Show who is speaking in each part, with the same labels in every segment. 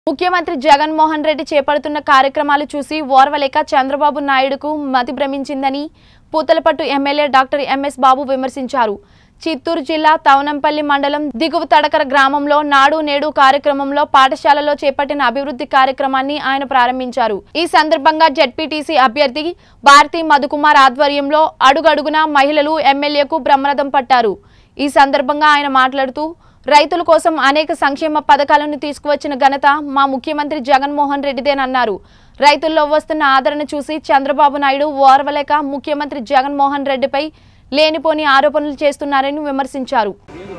Speaker 1: ముఖ్యమంత్రి జగన్మోహన్ రెడ్డి చేపడుతున్న కార్యక్రమాలు చూసి ఓర్వలేక చంద్రబాబు నాయుడుకు మతి భ్రమించిందని Puthalapattu MLA doctor MS Babu విమర్శించారు చిత్తూరు జిల్లా తవనంపల్లి మండలం దిగువ తడకర గ్రామంలో నాడు నేడు కార్యక్రమంలో పాఠశాలలో చేపట్టిన అభివృద్ధి కార్యక్రమాన్ని ఆయన ప్రారంభించారు ఈ సందర్భంగా జెడ్పీటీసీ అభ్యర్థి భారతి మధుకుమార్ ఆధ్వర్యంలో అడుగడుగున మహిళలు ఎమ్మెల్యేకు బ్రహ్మరథం పట్టారు ఈ సందర్భంగా ఆయన మాట్లాడుతూ రైతుల కోసం అనేక సంక్షేమ పథకాలను తీసుకువచ్చిన ఘనత మా ముఖ్యమంత్రి జగన్మోహన్ రెడ్డిదేనన్నారు రైతుల్లో వస్తున్న ఆదరణ చూసి చంద్రబాబు నాయుడు ఓర్వలేక ముఖ్యమంత్రి జగన్మోహన్ రెడ్డిపై లేనిపోని ఆరోపణలు చేస్తున్నారని విమర్శించారు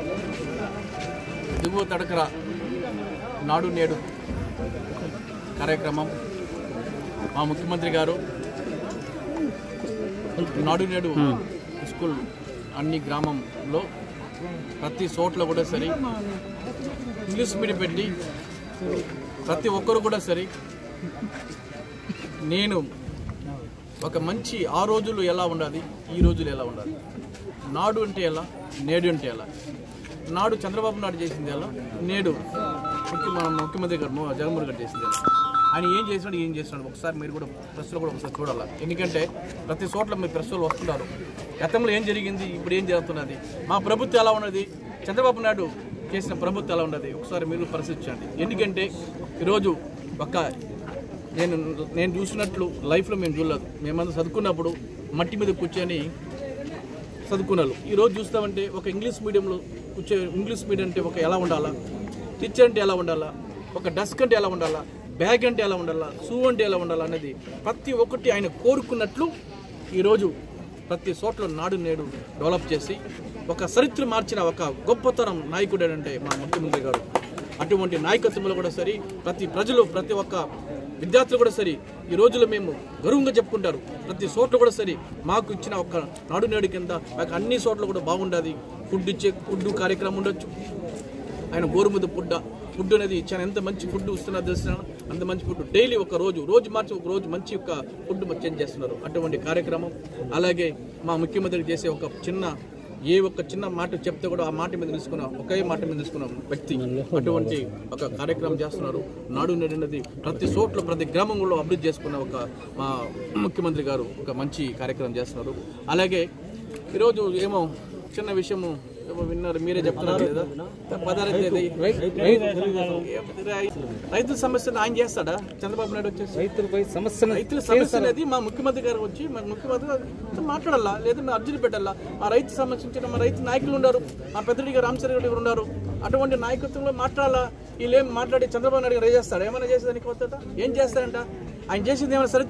Speaker 2: దిగువ తడకర నాడు నేడు కార్యక్రమం మా ముఖ్యమంత్రి గారు నాడు నేడు స్కూల్ అన్ని గ్రామంలో ప్రతి చోట్ల కూడా సరే ఇంగ్లీష్ మీడియం పెట్టి ప్రతి ఒక్కరు కూడా సరే నేను ఒక మంచి ఆ రోజులు ఎలా ఉండాలి ఈ రోజులు ఎలా ఉండాలి నాడు అంటే ఎలా నేడు అంటే ఎలా నాడు చంద్రబాబు నాయుడు చేసింది ఎలా నేడు ముఖ్య మన ముఖ్యమంత్రి గారు మో- జగన్మోహన్ గారు చేసింది ఎలా ఆయన ఏం చేసినాడు ఏం చేసినాడు ఒకసారి మీరు కూడా ప్రెస్లో కూడా ఒకసారి చూడాలి ఎందుకంటే ప్రతి చోట్ల మీరు ప్రెస్లో వస్తున్నారు గతంలో ఏం జరిగింది ఇప్పుడు ఏం జరుగుతున్నది మా ప్రభుత్వం ఎలా ఉన్నది చంద్రబాబు నాయుడు చేసిన ప్రభుత్వం ఎలా ఉన్నది ఒకసారి మీరు పరిశీలించండి ఎందుకంటే ఈరోజు ఒక నేను నేను చూసినట్లు లైఫ్లో మేము చూడలేదు మేమంతా చదువుకున్నప్పుడు మట్టి మీద కూర్చొని చదువుకున్నారు ఈరోజు చూస్తామంటే ఒక ఇంగ్లీష్ మీడియంలో కూర్చో ఇంగ్లీష్ మీడియం అంటే ఒక ఎలా ఉండాలా టీచర్ అంటే ఎలా ఉండాలా ఒక డెస్క్ అంటే ఎలా ఉండాలా బ్యాగ్ అంటే ఎలా ఉండాలా షూ అంటే ఎలా ఉండాలా అనేది ప్రతి ఒక్కటి ఆయన కోరుకున్నట్లు ఈరోజు ప్రతి చోట్ల నాడు నేడు డెవలప్ చేసి ఒక చరిత్ర మార్చిన ఒక గొప్పతరం నాయకుడు అంటే మా ముఖ్యమంత్రి గారు అటువంటి నాయకత్వంలో కూడా సరే ప్రతి ప్రజలు ప్రతి ఒక్క విద్యార్థులు కూడా సరే ఈ రోజుల్లో మేము గర్వంగా చెప్పుకుంటారు ప్రతి చోట్ల కూడా సరే మాకు ఇచ్చిన ఒక నాడు నేడు కింద మాకు అన్ని చోట్ల కూడా బాగుండదు ఫుడ్ ఇచ్చే ఫుడ్ కార్యక్రమం ఉండొచ్చు ఆయన గోరుముద్ద ఫుడ్ ఫుడ్ అనేది చాలా ఎంత మంచి ఫుడ్ ఇస్తున్నారు తెలిసిన అంత మంచి ఫుడ్ డైలీ ఒక రోజు రోజు మార్చి ఒక రోజు మంచి ఒక ఫుడ్ చేంజ్ చేస్తున్నారు అటువంటి కార్యక్రమం అలాగే మా ముఖ్యమంత్రి చేసే ఒక చిన్న ఏ ఒక్క చిన్న మాట చెప్తే కూడా ఆ మాట మీద తీసుకున్న ఒకే మాట మీద తీసుకున్న వ్యక్తి అటువంటి ఒక కార్యక్రమం చేస్తున్నారు నాడు నేడు అనేది ప్రతి చోట్ల ప్రతి గ్రామంలో అభివృద్ధి చేసుకున్న ఒక మా ముఖ్యమంత్రి గారు ఒక మంచి కార్యక్రమం చేస్తున్నారు అలాగే ఈరోజు ఏమో చిన్న విషయము ఏమో విన్నారు మీరే చెప్తున్నారు కదా పదార్థ రైతుల సమస్యను ఆయన చేస్తాడా చంద్రబాబు నాయుడు వచ్చేసి
Speaker 3: రైతులపై సమస్యను
Speaker 2: రైతుల సమస్య అనేది మా ముఖ్యమంత్రి గారు వచ్చి మా ముఖ్యమంత్రి గారు మాట్లాడాలా లేదా అర్జున్ పెట్టాలా ఆ రైతు సంబంధించిన మా రైతు నాయకులు ఉన్నారు మా పెద్దడి గారు రామచంద్ర రెడ్డి గారు ఉన్నారు అటువంటి నాయకత్వంలో మాట్లాడాలా వీళ్ళు ఏం మాట్లాడి చంద్రబాబు నాయుడు గారు ఏం చేస్తాడు ఏమైనా చేసేదానికి కొత్త ఏం చేస్తాడంట ఆయన చేసింది ఏమైనా సరే